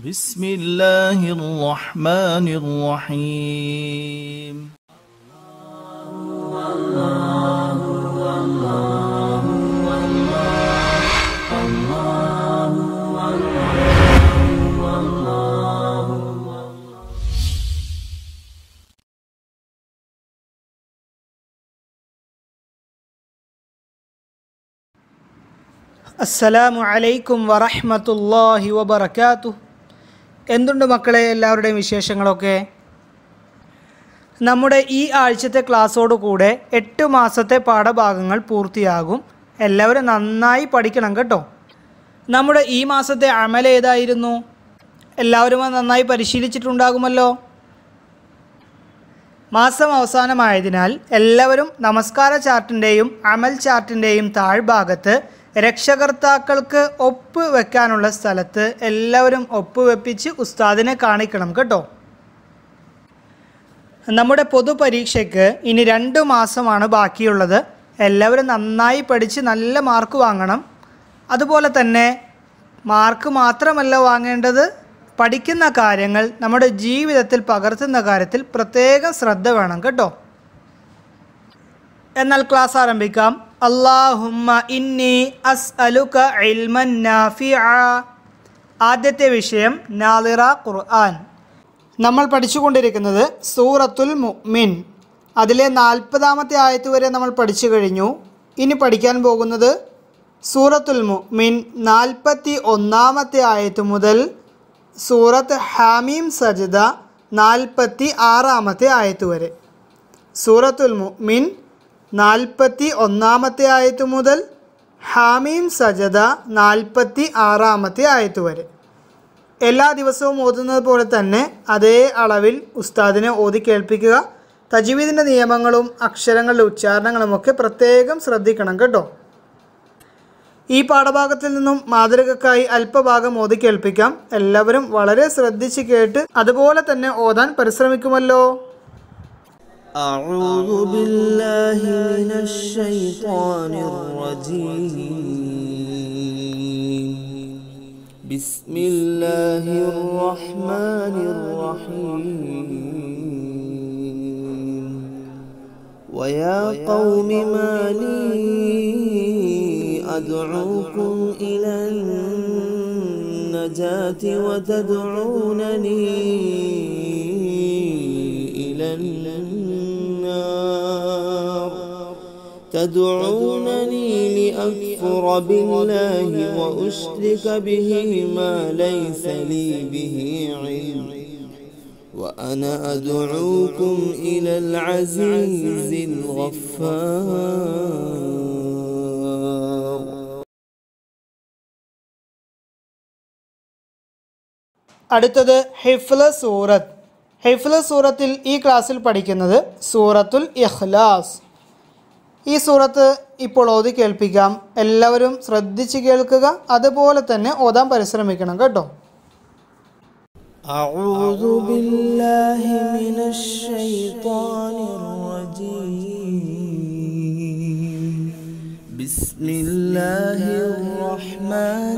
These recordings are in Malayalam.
بسم الله الرحمن الرحيم അസ്സലാമു അലൈക്കും വറഹ്മത്തുള്ളാഹി വബറകാതു എന്തുണ്ട് മക്കളെ എല്ലാവരുടെയും വിശേഷങ്ങളൊക്കെ നമ്മുടെ ഈ ആഴ്ചത്തെ ക്ലാസ്സോട് കൂടെ എട്ട് മാസത്തെ പാഠഭാഗങ്ങൾ പൂർത്തിയാകും എല്ലാവരും നന്നായി പഠിക്കണം കേട്ടോ നമ്മുടെ ഈ മാസത്തെ അമൽ ഏതായിരുന്നു എല്ലാവരും അത് നന്നായി പരിശീലിച്ചിട്ടുണ്ടാകുമല്ലോ മാസം അവസാനമായതിനാൽ എല്ലാവരും നമസ്കാര ചാർട്ടിൻ്റെയും അമൽ ചാർട്ടിൻ്റെയും താഴ്ഭാഗത്ത് രക്ഷകർത്താക്കൾക്ക് ഒപ്പ് വെക്കാനുള്ള സ്ഥലത്ത് എല്ലാവരും ഒപ്പ് വെപ്പിച്ച് ഉസ്താദിനെ കാണിക്കണം കേട്ടോ നമ്മുടെ പൊതുപരീക്ഷയ്ക്ക് ഇനി രണ്ട് മാസമാണ് ബാക്കിയുള്ളത് എല്ലാവരും നന്നായി പഠിച്ച് നല്ല മാർക്ക് വാങ്ങണം അതുപോലെ തന്നെ മാർക്ക് മാത്രമല്ല വാങ്ങേണ്ടത് പഠിക്കുന്ന കാര്യങ്ങൾ നമ്മുടെ ജീവിതത്തിൽ പകർത്തുന്ന കാര്യത്തിൽ പ്രത്യേകം ശ്രദ്ധ വേണം കേട്ടോ എന്നാൽ ക്ലാസ് ആരംഭിക്കാം അള്ളാഹുമ്മ ഇന്നി അസ് അലുക ഇൽമൻ നാഫിഅ ആദ്യത്തെ വിഷയം നാദിറ ഖുർആൻ നമ്മൾ പഠിച്ചുകൊണ്ടിരിക്കുന്നത് സൂറത്തുൽ മുഅ്മിൻ അതിലെ നാൽപ്പതാമത്തെ ആയത്ത് വരെ നമ്മൾ പഠിച്ചു കഴിഞ്ഞു ഇനി പഠിക്കാൻ പോകുന്നത് സൂറത്തുൽ മുഅ്മിൻ നാൽപ്പത്തി ഒന്നാമത്തെ ആയത്ത് മുതൽ സൂറത്ത് ഹാമീം സജിദ നാൽപ്പത്തി ആറാമത്തെ ആയത്ത് വരെ സൂറത്തുൽ മുഅ്മിൻ നാൽപ്പത്തി ഒന്നാമത്തെ ആയത്ത് മുതൽ ഹാമീം സജദ നാൽപ്പത്തി ആറാമത്തെ ആയത്ത് വരെ എല്ലാ ദിവസവും ഓതുന്നത് പോലെ തന്നെ അതേ അളവിൽ ഉസ്താദിനെ ഓതി കേൾപ്പിക്കുക തജ്വീദിൻ്റെ നിയമങ്ങളും അക്ഷരങ്ങളുടെ ഉച്ചാരണങ്ങളുമൊക്കെ പ്രത്യേകം ശ്രദ്ധിക്കണം കേട്ടോ ഈ പാഠഭാഗത്തിൽ നിന്നും മാതൃകക്കായി അല്പഭാഗം ഓതി കേൾപ്പിക്കാം എല്ലാവരും വളരെ ശ്രദ്ധിച്ച് കേട്ട് അതുപോലെ തന്നെ ഓതാൻ പരിശ്രമിക്കുമല്ലോ أعوذ بالله من الشيطان الرجيم بسم الله الرحمن الرحيم ويا قوم ما لي أدعوكم إلى النجاة وتدعونني إلى النار تدعونني لأكفر بالله وأشرك به ما ليس لي به علم وأنا أدعوكم إلى العزيز الغفار അടുത്തത് ഹിഫ്ല സൂറത്ത് ഹിഫ്ല സൂറത്തിൽ ഈ ക്ലാസ്സിൽ പഠിക്കുന്നത് സൂറത്തുൽ ഇഖ്ലാസ് ഈ സൂറത്ത് ഇപ്പോൾ ഓതി കേൾപ്പിക്കാം എല്ലാവരും ശ്രദ്ധിച്ച് കേൾക്കുക അതുപോലെ തന്നെ ഓതാൻ പരിശ്രമിക്കണം കേട്ടോ أعوذ بالله من الشيطان الرجيم بسم الله الرحمن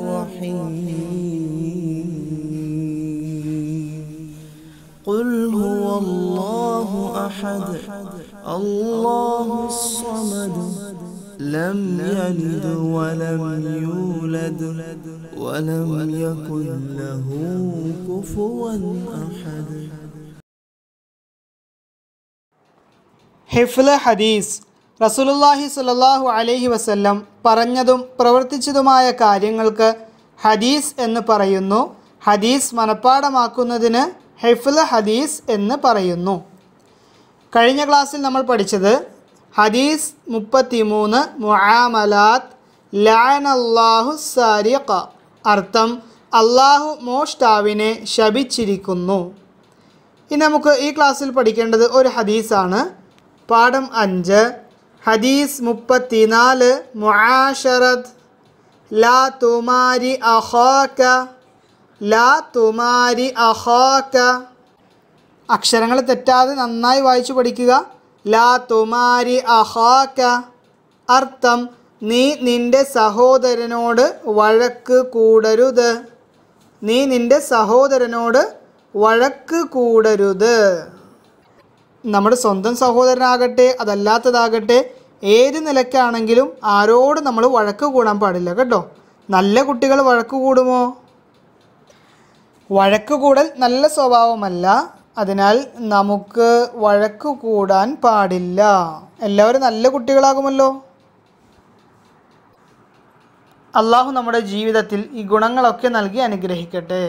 الرحيم قل هو الله أحد الله الصمد لم يلد ولم يولد ولم يكن له كفوا أحد ഹിഫ്ല ഹദീസ് റസൂലുള്ളാഹി സ്വല്ലല്ലാഹു അലൈഹി വസല്ലം പറഞ്ഞതും പ്രവർത്തിച്ചതുമായ കാര്യങ്ങൾക്ക് ഹദീസ് എന്ന് പറയുന്നു ഹദീസ് മനഃപ്പാടമാക്കുന്നതിന് ഹിഫ്ല ഹദീസ് എന്ന് പറയുന്നു കഴിഞ്ഞ ക്ലാസ്സിൽ നമ്മൾ പഠിച്ചത് ഹദീസ് മുപ്പത്തി മൂന്ന് മുആമലാത്ത് ലാനല്ലാഹു സാരിഖ അർത്ഥം അള്ളാഹു മോഷ്ടാവിനെ ശപിച്ചിരിക്കുന്നു ഇനി നമുക്ക് ഈ ക്ലാസ്സിൽ പഠിക്കേണ്ടത് ഒരു ഹദീസാണ് പാഠം അഞ്ച് ഹദീസ് മുപ്പത്തിനാല് മുആഷറത്ത് ലാ തുമാരി അഖാക ലാ തുമാരി അഖാക അക്ഷരങ്ങൾ തെറ്റാതെ നന്നായി വായിച്ചു പഠിക്കുക ലാ തുമാരി അഹാക്ക അർത്ഥം നീ നിന്റെ സഹോദരനോട് വഴക്ക് കൂടരുത് നീ നിന്റെ സഹോദരനോട് വഴക്ക് കൂടരുത് നമ്മുടെ സ്വന്തം സഹോദരനാകട്ടെ അതല്ലാത്തതാകട്ടെ ഏത് നിലയ്ക്കാണെങ്കിലും ആരോട് നമ്മൾ വഴക്ക് കൂടാൻ പാടില്ല കേട്ടോ നല്ല കുട്ടികൾ വഴക്ക് കൂടുമോ വഴക്ക് കൂടൽ നല്ല സ്വഭാവമല്ല അതിനാൽ നമുക്ക് വഴക്ക് കൂടാൻ പാടില്ല എല്ലാവരും നല്ല കുട്ടികളാകുമല്ലോ അള്ളാഹു നമ്മുടെ ജീവിതത്തിൽ ഈ ഗുണങ്ങളൊക്കെ നൽകി അനുഗ്രഹിക്കട്ടെ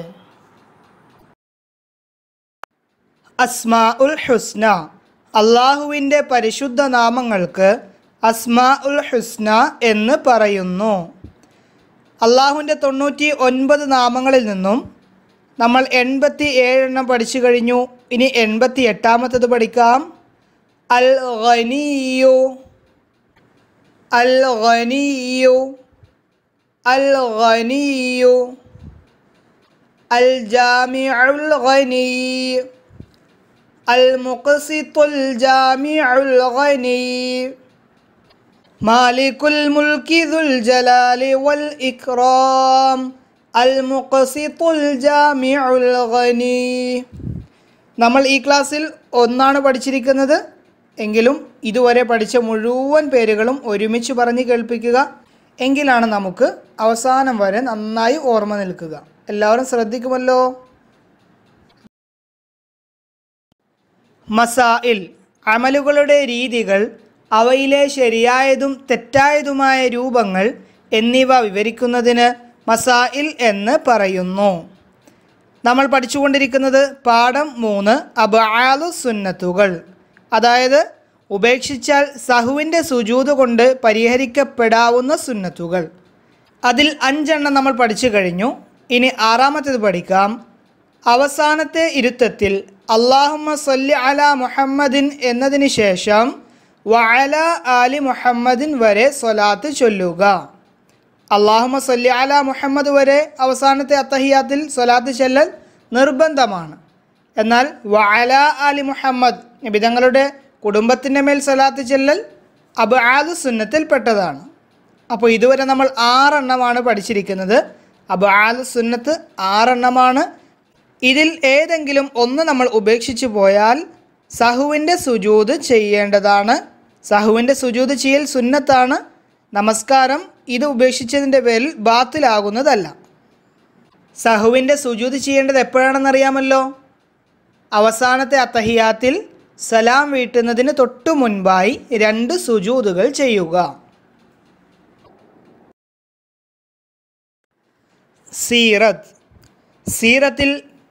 അസ്മാ ഉൽ ഹുസ്ന അള്ളാഹുവിൻ്റെ പരിശുദ്ധ നാമങ്ങൾക്ക് അസ്മാ ഉൽ ഹുസ്ന എന്ന് പറയുന്നു അള്ളാഹുവിൻ്റെ തൊണ്ണൂറ്റി ഒൻപത് നാമങ്ങളിൽ നിന്നും നമ്മൾ എൺപത്തി ഏഴെണ്ണം പഠിച്ചു കഴിഞ്ഞു ഇനി എൺപത്തി എട്ടാമത്തത് പഠിക്കാം അൽ ഖനിയു അൽ ഖനിയു അൽ ഖനിയു അൽ ജാമിഉൽ ഖനി المقسط الجامع الغني مالك الملك ذو الجلال والإكرام المقسط الجامع الغني നമ്മൾ ഈ ക്ലാസ്സിൽ ഒന്നാണ് പഠിച്ചിരിക്കുന്നത് എങ്കിലും ഇതുവരെ പഠിച്ച മുഴുവൻ പേരുകളും ഒരുമിച്ച് പറഞ്ഞ് കേൾപ്പിക്കുക എങ്കിലാണ് നമുക്ക് അവസാനം വരെ നന്നായി ഓർമ്മ നിൽക്കുക എല്ലാവരും ശ്രദ്ധിക്കുമല്ലോ മസായിൽ അമലുകളുടെ രീതികൾ അവയിലെ ശരിയായതും തെറ്റായതുമായ രൂപങ്ങൾ എന്നിവ വിവരിക്കുന്നതിന് മസായിൽ എന്ന് പറയുന്നു നമ്മൾ പഠിച്ചുകൊണ്ടിരിക്കുന്നത് പാഠം മൂന്ന് അബാലു സുന്നത്തുകൾ അതായത് ഉപേക്ഷിച്ചാൽ സഹുവിൻ്റെ സുജൂത് കൊണ്ട് പരിഹരിക്കപ്പെടാവുന്ന സുന്നത്തുകൾ അതിൽ അഞ്ചെണ്ണം നമ്മൾ പഠിച്ചു കഴിഞ്ഞു ഇനി ആറാമത്തേത് പഠിക്കാം അവസാനത്തെ ഇരുത്തത്തിൽ അള്ളാഹുമ്മ സല്ലി അല മുഹമ്മദിൻ എന്നതിന് ശേഷം വഅല ആലി മുഹമ്മദിൻ വരെ സ്വലാത്ത് ചൊല്ലുക അള്ളാഹുമ്മ സല്ലി അല മുഹമ്മദ് വരെ അവസാനത്തെ അത്തഹിയാത്തിൽ സ്വലാത്ത് ചെല്ലൽ നിർബന്ധമാണ് എന്നാൽ വഅല ആലി മുഹമ്മദ് നിബിതങ്ങളുടെ കുടുംബത്തിൻ്റെ മേൽ സ്വലാത്ത് ചെല്ലൽ അബാദ് സുന്നത്തിൽപ്പെട്ടതാണ് അപ്പോൾ ഇതുവരെ നമ്മൾ ആറെണ്ണമാണ് പഠിച്ചിരിക്കുന്നത് അബാദ് സുന്നത്ത് ആറെണ്ണമാണ് ഇതിൽ ഏതെങ്കിലും ഒന്ന് നമ്മൾ ഉപേക്ഷിച്ചു പോയാൽ സഹുവിൻ്റെ സുജൂത് ചെയ്യേണ്ടതാണ് സഹുവിൻ്റെ സുജൂത് ചെയ്യൽ സുന്നത്താണ് നമസ്കാരം ഇത് ഉപേക്ഷിച്ചതിൻ്റെ പേരിൽ ബാത്തിലാകുന്നതല്ല സഹുവിൻ്റെ സുജൂത് ചെയ്യേണ്ടത് എപ്പോഴാണെന്നറിയാമല്ലോ അവസാനത്തെ അത്തഹിയാത്തിൽ സലാം വീട്ടുന്നതിന് തൊട്ടു മുൻപായി രണ്ട് സുജൂതുകൾ ചെയ്യുക സീറത്ത് സീറത്തിൽ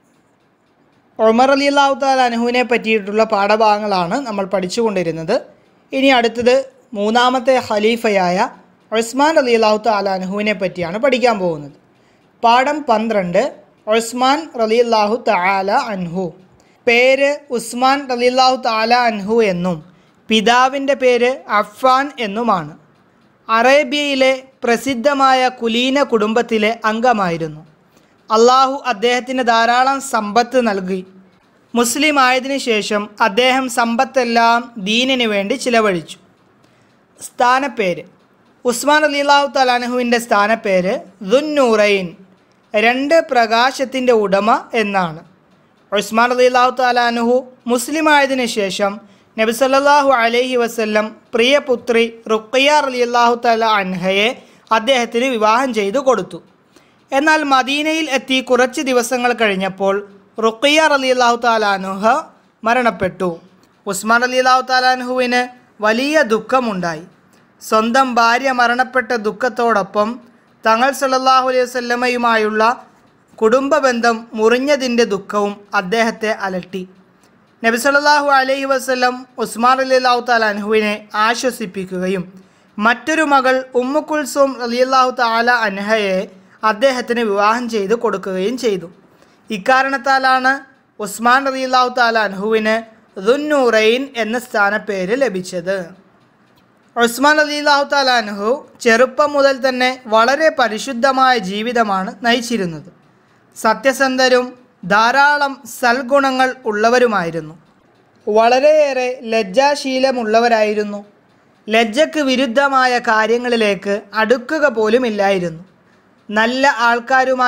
ഉമർ അലി അള്ളാഹു താല അനുഹുവിനെ പറ്റിയിട്ടുള്ള പാഠഭാഗങ്ങളാണ് നമ്മൾ പഠിച്ചുകൊണ്ടിരുന്നത് ഇനി അടുത്തത് മൂന്നാമത്തെ ഖലീഫയായ ഉസ്മാൻ അലി അള്ളാഹു താല അനുഹുവിനെ പറ്റിയാണ് പഠിക്കാൻ പോകുന്നത് പാഠം പന്ത്രണ്ട് ഉസ്മാൻ റലി അള്ളാഹു താല അൻഹു പേര് ഉസ്മാൻ റലി അള്ളാഹു താല അൻഹു എന്നും പിതാവിൻ്റെ പേര് അഫ്ഫാൻ എന്നുമാണ് അറേബ്യയിലെ പ്രസിദ്ധമായ കുലീന കുടുംബത്തിലെ അംഗമായിരുന്നു അള്ളാഹു അദ്ദേഹത്തിന് ധാരാളം സമ്പത്ത് നൽകി മുസ്ലിം ആയതിനു ശേഷം അദ്ദേഹം സമ്പത്തെല്ലാം ദീനിന് വേണ്ടി ചിലവഴിച്ചു സ്ഥാനപ്പേര് ഉസ്മാൻ അലി അള്ളാഹു തലാനഹുവിൻ്റെ സ്ഥാനപ്പേര് ദുന്നൂറൈൻ രണ്ട് പ്രകാശത്തിൻ്റെ ഉടമ എന്നാണ് ഉസ്മാൻ അലി അള്ളാഹു താലാനുഹു മുസ്ലിം ആയതിനു ശേഷം നബി സല്ലല്ലാഹു അലൈഹി വസല്ലം പ്രിയപുത്രി റുഖിയ അലി അള്ളാഹു താല അൻഹയെ അദ്ദേഹത്തിന് വിവാഹം ചെയ്തു കൊടുത്തു എന്നാൽ മദീനയിൽ എത്തി കുറച്ച് ദിവസങ്ങൾ കഴിഞ്ഞപ്പോൾ റുഖിയ അലി അള്ളാഹു താലാനുഹ മരണപ്പെട്ടു ഉസ്മാൻ അലി അള്ളാഹു താലാനുഹുവിന് വലിയ ദുഃഖമുണ്ടായി സ്വന്തം ഭാര്യ മരണപ്പെട്ട ദുഃഖത്തോടൊപ്പം തങ്ങൾ സല്ലല്ലാഹു അലൈഹി വസല്ലമയുമായുള്ള കുടുംബ ബന്ധം മുറിഞ്ഞതിൻ്റെ ദുഃഖവും അദ്ദേഹത്തെ അലട്ടി നബി സല്ലല്ലാഹു അലൈഹി വസല്ലം ഉസ്മാൻ അലി അള്ളാഹു താലാൻഹുവിനെ ആശ്വസിപ്പിക്കുകയും മറ്റൊരു മകൾ ഉമ്മു കുൽസൂം റലിയല്ലാഹു താല അൻഹയെ അദ്ദേഹത്തിന് വിവാഹം ചെയ്ത് കൊടുക്കുകയും ചെയ്തു ഇക്കാരണത്താലാണ് ഉസ്മാൻ റലിയല്ലാഹു താല അൻഹുവിന് ദുന്നൂറൈൻ എന്ന സ്ഥാനപ്പേര് ലഭിച്ചത് ഉസ്മാൻ അലിലാഹു താലാൻഹു ചെറുപ്പം മുതൽ തന്നെ വളരെ പരിശുദ്ധമായ ജീവിതമാണ് നയിച്ചിരുന്നത് സത്യസന്ധരും ധാരാളം സൽഗുണങ്ങൾ ഉള്ളവരുമായിരുന്നു വളരെയേറെ ലജ്ജാശീലമുള്ളവരായിരുന്നു ലജ്ജയ്ക്ക് വിരുദ്ധമായ കാര്യങ്ങളിലേക്ക് അടുക്കുക പോലുമില്ലായിരുന്നു നല്ല ആൾക്കാരുമായി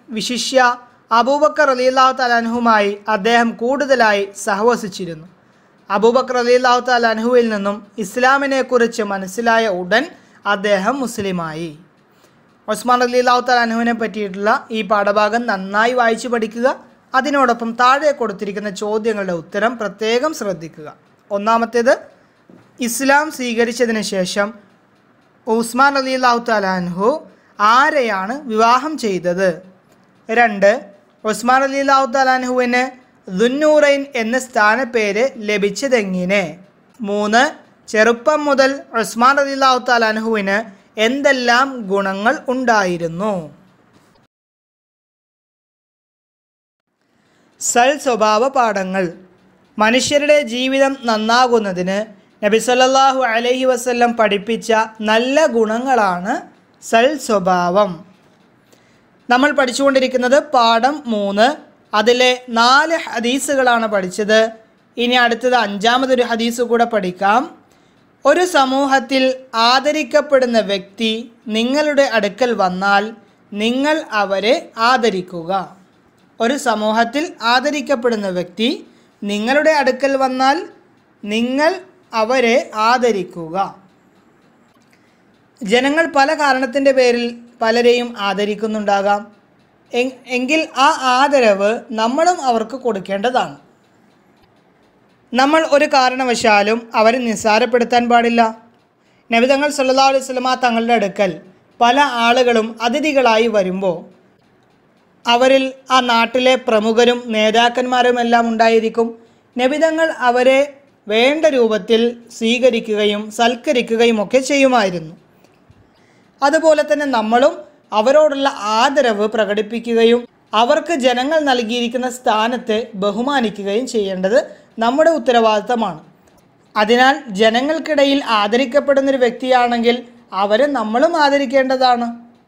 വിശിഷ്യ അബൂബക്കർ റലിയല്ലാഹു തലാൻഹുമായി അദ്ദേഹം കൂടുതലായി സഹവസിച്ചിരുന്നു അബൂബക്കർ റലിയല്ലാഹു തലാൻഹുവിൽ നിന്നും ഇസ്ലാമിനെക്കുറിച്ച് മനസ്സിലായ ഉടൻ അദ്ദേഹം മുസ്ലിമായി ഉസ്മാൻ അലി അള്ളാഹു തലാൻഹുവിനെ പറ്റിയിട്ടുള്ള ഈ പാഠഭാഗം നന്നായി വായിച്ചു പഠിക്കുക അതിനോടൊപ്പം താഴെ കൊടുത്തിരിക്കുന്ന ചോദ്യങ്ങളുടെ ഉത്തരം പ്രത്യേകം ശ്രദ്ധിക്കുക ഒന്നാമത്തേത് ഇസ്ലാം സ്വീകരിച്ചതിന് ശേഷം ഉസ്മാൻ അലി അള്ളാഹു തലാൻഹു ആരെയാണ് വിവാഹം ചെയ്തത് രണ്ട് ഉസ്മാൻ അലി അള്ളാഹു തലാൻഹുവിന് ദുന്നൂറൈൻ എന്ന സ്ഥാനപ്പേര് ലഭിച്ചതെങ്ങനെ മൂന്ന് ചെറുപ്പം മുതൽ ഉസ്മാൻ അലി അള്ളാഹു തലാൻഹുവിന് എന്തെല്ലാം ഗുണങ്ങൾ ഉണ്ടായിരുന്നു സൽ സ്വഭാവ പാഠങ്ങൾ മനുഷ്യരുടെ ജീവിതം നന്നാകുന്നതിന് നബി സല്ലല്ലാഹു അലൈഹി വസല്ലം പഠിപ്പിച്ച നല്ല ഗുണങ്ങളാണ് സൽ സ്വഭാവം നമ്മൾ പഠിച്ചുകൊണ്ടിരിക്കുന്നത് പാഠം മൂന്ന് അതിലെ നാല് ഹദീസുകളാണ് പഠിച്ചത് ഇനി അടുത്തത് അഞ്ചാമതൊരു ഹദീസ് കൂടെ പഠിക്കാം ഒരു സമൂഹത്തിൽ ആദരിക്കപ്പെടുന്ന വ്യക്തി നിങ്ങളുടെ അടുക്കൽ വന്നാൽ നിങ്ങൾ അവരെ ആദരിക്കുക ഒരു സമൂഹത്തിൽ ആദരിക്കപ്പെടുന്ന വ്യക്തി നിങ്ങളുടെ അടുക്കൽ വന്നാൽ നിങ്ങൾ അവരെ ആദരിക്കുക ജനങ്ങൾ പല കാരണത്തിൻ്റെ പേരിൽ പലരെയും ആദരിക്കുന്നുണ്ടാകാം എ- എങ്കിൽ ആ ആദരവ് നമ്മളും അവർക്ക് കൊടുക്കേണ്ടതാണ് നമ്മൾ ഒരു കാരണവശാലും അവരെ നിസ്സാരപ്പെടുത്താൻ പാടില്ല നബിതങ്ങൾ സല്ലാ അലൈഹി സ്വലമ തങ്ങളുടെ അടുക്കൽ പല ആളുകളും അതിഥികളായി വരുമ്പോൾ അവരിൽ ആ നാട്ടിലെ പ്രമുഖരും നേതാക്കന്മാരുമെല്ലാം ഉണ്ടായിരിക്കും നബിതങ്ങൾ അവരെ വേണ്ട രൂപത്തിൽ സ്വീകരിക്കുകയും സൽക്കരിക്കുകയും ഒക്കെ ചെയ്യുമായിരുന്നു അതുപോലെ തന്നെ നമ്മളും അവരോടുള്ള ആദരവ് പ്രകടിപ്പിക്കുകയും അവർക്ക് ജനങ്ങൾ നൽകിയിരിക്കുന്ന സ്ഥാനത്തെ ബഹുമാനിക്കുകയും ചെയ്യേണ്ടത് നമ്മുടെ ഉത്തരവാദിത്തമാണ് അതിനാൽ ജനങ്ങൾക്കിടയിൽ ആദരിക്കപ്പെടുന്നൊരു വ്യക്തിയാണെങ്കിൽ അവരെ നമ്മളും ആദരിക്കേണ്ടതാണ്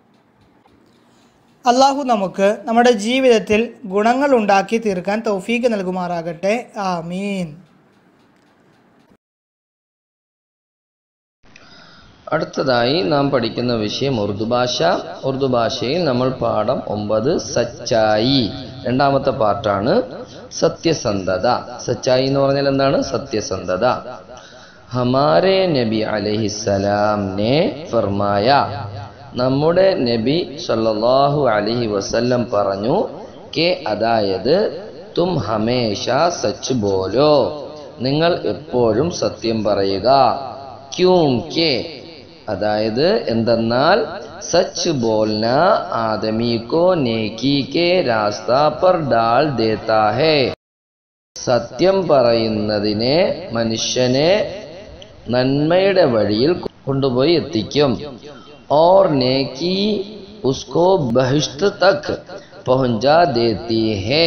അള്ളാഹു നമുക്ക് നമ്മുടെ ജീവിതത്തിൽ ഗുണങ്ങൾ ഉണ്ടാക്കി തീർക്കാൻ തൗഫീക്ക് നൽകുമാറാകട്ടെ ആമീൻ അടുത്തതായി നാം പഠിക്കുന്ന വിഷയം ഉറുദു ഭാഷ ഉറുദു ഭാഷയിൽ നമ്മൾ പാഠം ഒമ്പത് സച്ചായി രണ്ടാമത്തെ പാർട്ടാണ് സത്യസന്ധത സച്ചായി എന്ന് പറഞ്ഞാൽ എന്താണ് സത്യസന്ധത ഹമാരെ നബി അലഹിസലാം നെ ഫർമായ നമ്മുടെ നബി സല്ലല്ലാഹു അലൈഹി വസല്ലം പറഞ്ഞു കെ അതായത് തും ഹമേഷ സച്ച് ബോലോ നിങ്ങൾ എപ്പോഴും സത്യം പറയുക ക്യൂം കെ അതായത് എന്തെന്നാൽ സച്ച് ബോൽന ആദമി കോ നേക്കി കെ രാസ്ത പർ ഡാൽ ദേത്താ ഹേ സത്യം പറയുന്നതിനെ മനുഷ്യനെ നന്മയുടെ വഴിയിൽ കൊണ്ടുപോയി എത്തിക്കും और नेकी उसको बहिश्त तक पहुंचा देती है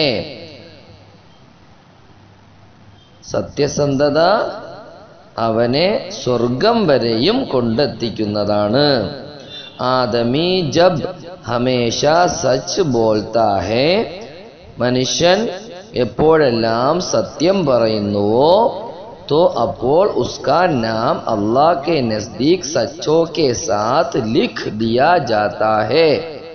സത്യസന്ധത അവനെ സ്വർഗം വരെയും കൊണ്ടെത്തിക്കുന്നതാണ് ആദമി ജബ് ഹമേഷ സച്ച് ബോൾത്താ ഹേ മനുഷ്യൻ എപ്പോഴെല്ലാം സത്യം പറയുന്നുവോ तो അപ്പോൾ उसका नाम अल्लाह के नजदीक सच्चों के साथ लिख दिया जाता है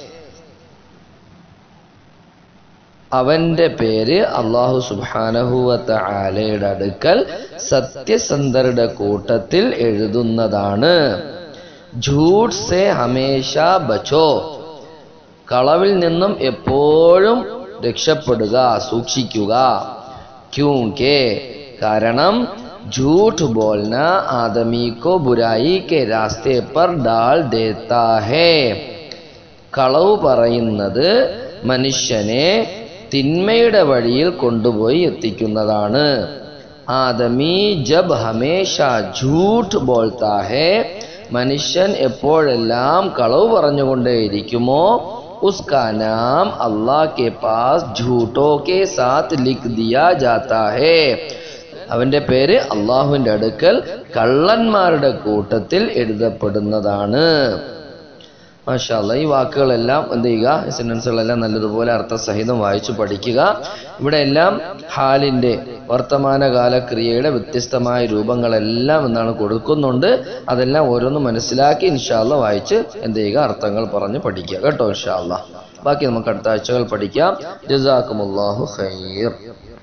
അവന്റെ പേര് അള്ളാഹു സുബാനഹുവത്ത ആലയുടെ അടുക്കൽ സത്യസന്ധരുടെ കൂട്ടത്തിൽ എഴുതുന്നതാണ് झूठ से हमेशा ബച്ചോ കളവിൽ നിന്നും എപ്പോഴും രക്ഷപ്പെടുക സൂക്ഷിക്കുക ക്യൂങ്കെ കാരണം झूठ बोलना आदमी को बुराई के रास्ते पर डाल देता है കളവ് പറയുന്നത് മനുഷ്യനെ തിന്മയുടെ വഴിയിൽ കൊണ്ടുപോയി എത്തിക്കുന്നതാണ് ആദമി ജബ് ഹമേഷ झूठ बोलता है മനുഷ്യൻ എപ്പോഴെല്ലാം കളവ് പറഞ്ഞുകൊണ്ടേയിരിക്കുമോ उसका नाम अल्लाह के पास झूठों के साथ लिख दिया जाता है അവന്റെ പേര് അള്ളാഹുവിന്റെ അടുക്കൽ കള്ളന്മാരുടെ കൂട്ടത്തിൽ എഴുതപ്പെടുന്നതാണ് മാഷാല്ല ഈ വാക്കുകളെല്ലാം എന്ത് ചെയ്യുക സെന്റൻസുകളെല്ലാം നല്ലതുപോലെ അർത്ഥസഹിതം വായിച്ചു പഠിക്കുക ഇവിടെ എല്ലാം ഹാലിന്റെ വർത്തമാനകാല ക്രിയയുടെ വ്യത്യസ്തമായ രൂപങ്ങളെല്ലാം എന്താണ് കൊടുക്കുന്നുണ്ട് അതെല്ലാം ഓരോന്ന് മനസ്സിലാക്കി ഇൻഷാല്ല വായിച്ച് എന്ത് ചെയ്യുക അർത്ഥങ്ങൾ പറഞ്ഞ് പഠിക്കുക കേട്ടോ ഇൻഷാല്ല ബാക്കി നമുക്ക് അടുത്ത ആഴ്ചകൾ പഠിക്കാം ജസാക്കുമുല്ലാഹു ഖൈർ